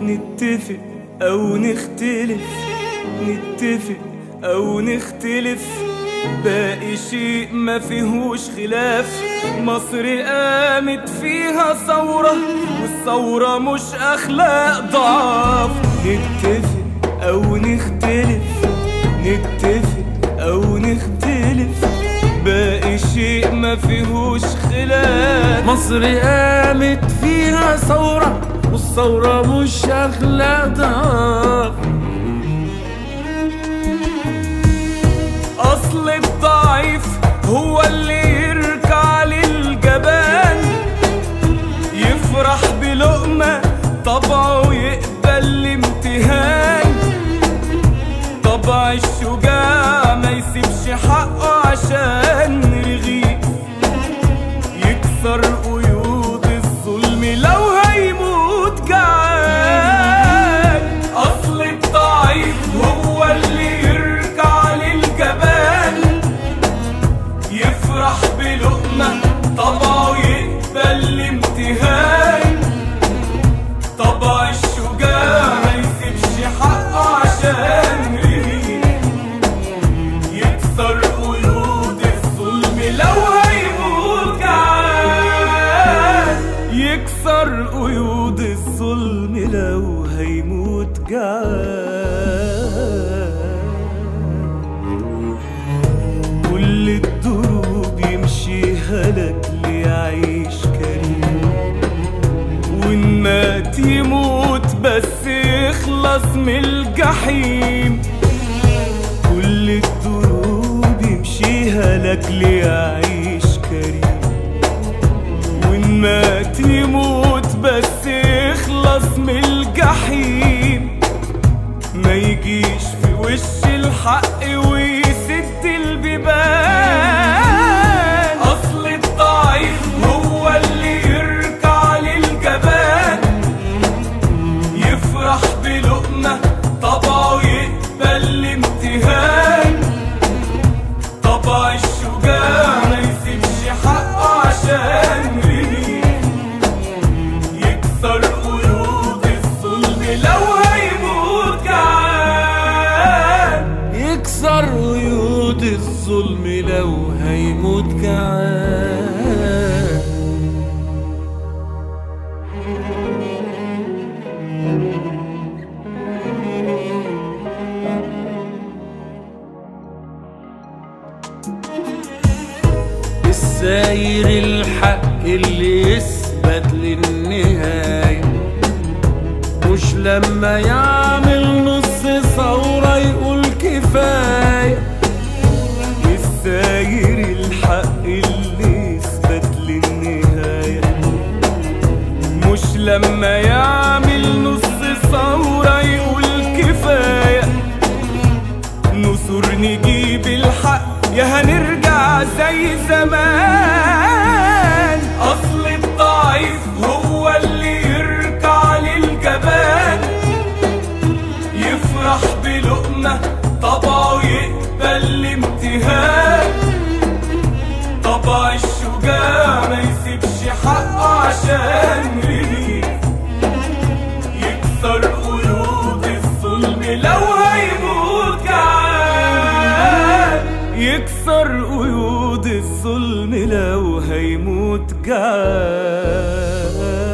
نتفق أو نختلف نتفق أو نختلف باقي شيء ما فيهوش خلاف مصر قامت فيها ثورة والثورة مش أخلاق ضعاف نتفق أو نختلف نتفق أو نختلف باقي شيء ما فيهوش خلاف مصر قامت فيها ثورة والثورة مش أخلاق ضعاف أصل الضعيف هو اللي يركع للجبان يفرح بلقمة طبعه يقبل الامتهان طبع الشجاع ما يسيبش حقه عشان رغيف يكسر قيود الظلم لو هيموت جعان اصل الضعيف هو اللي يرجع للجبان يفرح بلقمة طبعه يقبل الامتهان طبع الشجاع ما يسيبش حقه عشان رغيف يكسر قيود الظلم لو هيموت جعان يكسر قيود الظلم لو هيموت جعان كل الدروب يمشيها لك ليعيش كريم وإن مات يموت بس يخلص من الجحيم كل الدروب يمشيها لك ليعيش كريم وإن مات يموت بس يخلص من الجحيم ما يجيش في وش الحق ويسد البيبان أصل الضعيف هو اللي يركع للجبان يفرح بلقمة طبعه يقبل الامتهان طبع الشجاع ما يسيبش حقه عشان رغيف يكسر قيود الظلم لو هيموت جعان يكسر قيود الظلم لو هيموت جعان الساير الحق اللي يثبت للنهاية مش لما يعمل نص ثورة يقول كفاية الساير الحق اللي يثبت للنهاية مش لما يعمل نص ثورة يقول كفاية نصر نجيب الحق يا هنرجع زي زمان أصل الضعيف هو اللي يركع للجبان يفرح بلقمة طبعه يقبل الامتهان طبع الشجاع ما يسيبش حقه عشان رغيف يكسر قيود الظلم لو هيموت جعان يكسر قيود الظلم لو هيموت جعان